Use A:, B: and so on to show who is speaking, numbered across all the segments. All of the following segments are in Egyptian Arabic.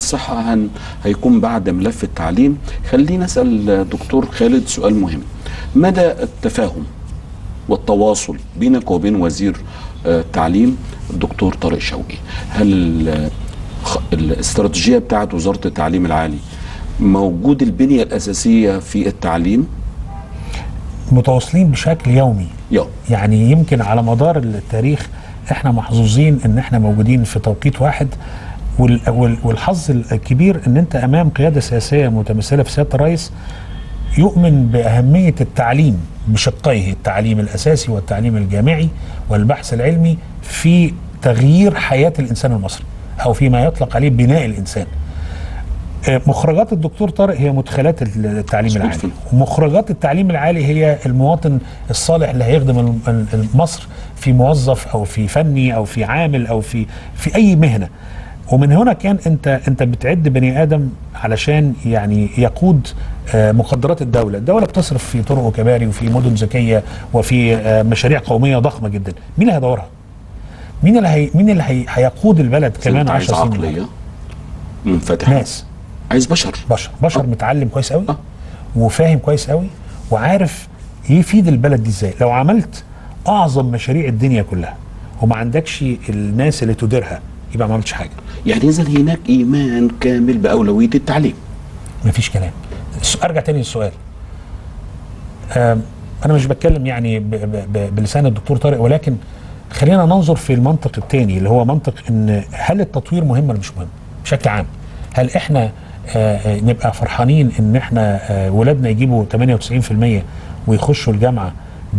A: الصحة هن هيكون بعد ملف التعليم خلينا نسأل دكتور خالد سؤال مهم مدى التفاهم والتواصل بينك وبين وزير آه، التعليم الدكتور طارق شوقي هل ال- خ- الاستراتيجية بتاعت وزارة التعليم العالي موجود البنية الأساسية في التعليم
B: متواصلين بشكل يومي
A: يا
B: يعني يمكن على مدار التاريخ احنا محظوظين ان احنا موجودين في توقيت واحد وال- وال- والحظ الكبير ان انت امام قياده سياسيه متمثله في سياده الرئيس يؤمن باهميه التعليم بشقيه التعليم الاساسي والتعليم الجامعي والبحث العلمي في تغيير حياه الانسان المصري او فيما يطلق عليه بناء الانسان. آه، مخرجات الدكتور طارق هي مدخلات التعليم
A: مظبوط
B: العالي
A: فندم.
B: ومخرجات التعليم العالي هي المواطن الصالح اللي هيخدم الم- ال- مصر في موظف او في فني او في عامل او في في اي مهنه ومن هنا كان انت انت بتعد بني ادم علشان يعني يقود آه، مقدرات الدوله، الدوله بتصرف في طرق وكباري وفي مدن ذكيه وفي آه، مشاريع قوميه ضخمه جدا، مين اللي هيدورها؟ مين اللي هي مين اللي هي هيقود البلد كمان
A: أنت عايز
B: 10 سنين؟
A: عقلية منفتحة
B: ناس
A: عايز بشر
B: بشر بشر
A: آه.
B: متعلم كويس قوي
A: آه.
B: وفاهم كويس قوي وعارف يفيد البلد دي ازاي لو عملت اعظم مشاريع الدنيا كلها وما عندكش الناس اللي تديرها يبقى ما عملتش حاجه
A: يعني إذا هناك إيمان كامل بأولوية التعليم
B: مفيش كلام الس- ارجع تاني للسؤال آم، انا مش بتكلم يعني ب- ب- ب- بلسان الدكتور طارق ولكن خلينا ننظر في المنطق التاني اللي هو منطق ان هل التطوير مهم ولا مش مهم بشكل عام هل احنا آه، آه، نبقى فرحانين ان احنا آه، ولادنا يجيبوا 98% ويخشوا الجامعه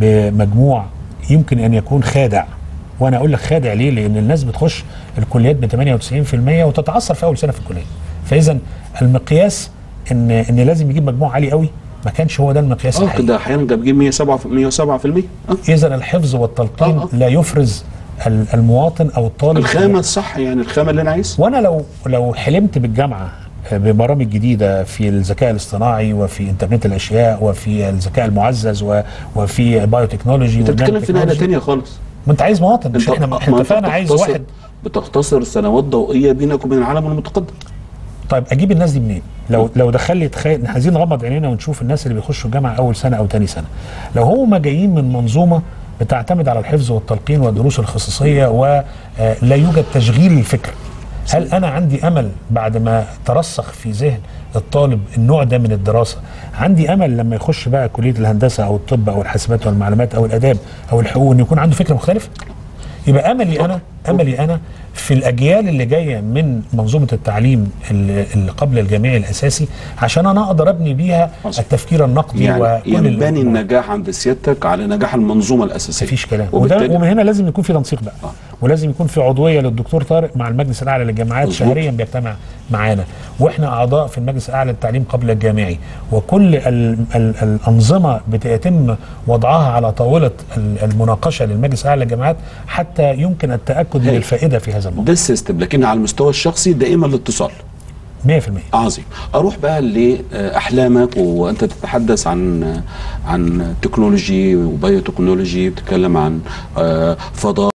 B: بمجموع يمكن ان يكون خادع وانا اقول لك خادع ليه لان الناس بتخش الكليات ب 98% وتتعثر في اول سنه في الكليه فاذا المقياس ان ان لازم يجيب مجموع عالي قوي ما كانش هو ده المقياس
A: اه
B: الحقيقي
A: كده احيانا ده بيجيب 107 107% اه
B: اذا الحفظ والتلقين
A: آه، آه.
B: لا يفرز ال- المواطن او الطالب
A: الخامه الصح يعني الخامه اللي انا عايزها
B: وانا لو لو حلمت بالجامعه ببرامج جديده في الذكاء الاصطناعي وفي انترنت الاشياء وفي الذكاء المعزز و- وفي بايوتكنولوجي
A: انت بتتكلم
B: والنانو
A: في نقله
B: تكنولوجي.
A: تانية خالص
B: ما انت عايز مواطن مش احنا
A: ما
B: احنا
A: انت
B: اتفقنا عايز
A: بتختصر-
B: واحد
A: بتختصر سنوات ضوئيه بينك وبين العالم المتقدم
B: طيب اجيب الناس دي منين؟ لو لو دخل لي تخيل احنا عايزين نغمض عينينا ونشوف الناس اللي بيخشوا الجامعه اول سنه او تاني سنه. لو هم جايين من منظومه بتعتمد على الحفظ والتلقين والدروس الخصوصيه ولا يوجد تشغيل الفكر. هل انا عندي امل بعد ما ترسخ في ذهن الطالب النوع ده من الدراسه عندي امل لما يخش بقى كليه الهندسه او الطب او الحاسبات والمعلومات او الاداب او الحقوق ان يكون عنده فكر مختلف؟ يبقى املي انا املي انا في الاجيال اللي جايه من منظومه التعليم اللي اللي قبل الجامعي الاساسي عشان انا اقدر ابني بيها
A: مظبوط.
B: التفكير النقدي
A: يعني
B: وكل
A: ينبني
B: ال-
A: النجاح عند سيادتك على نجاح المنظومه الاساسيه
B: مفيش كلام وده
A: وبالتالي
B: ومن هنا لازم يكون في تنسيق بقى
A: آه.
B: ولازم يكون في عضويه للدكتور طارق مع المجلس الاعلى للجامعات
A: مظبوط.
B: شهريا بيجتمع معانا واحنا اعضاء في المجلس الاعلى للتعليم قبل الجامعي وكل ال ال الانظمه بيتم وضعها على طاوله ال- المناقشه للمجلس الاعلى للجامعات حتى يمكن التاكد من
A: هي.
B: الفائده في هذا الموضوع
A: ده السيستم لكن على المستوى الشخصي دائما الاتصال
B: 100%
A: عظيم اروح بقى لاحلامك وانت تتحدث عن عن تكنولوجي وبايو تكنولوجي بتتكلم عن آه، فضاء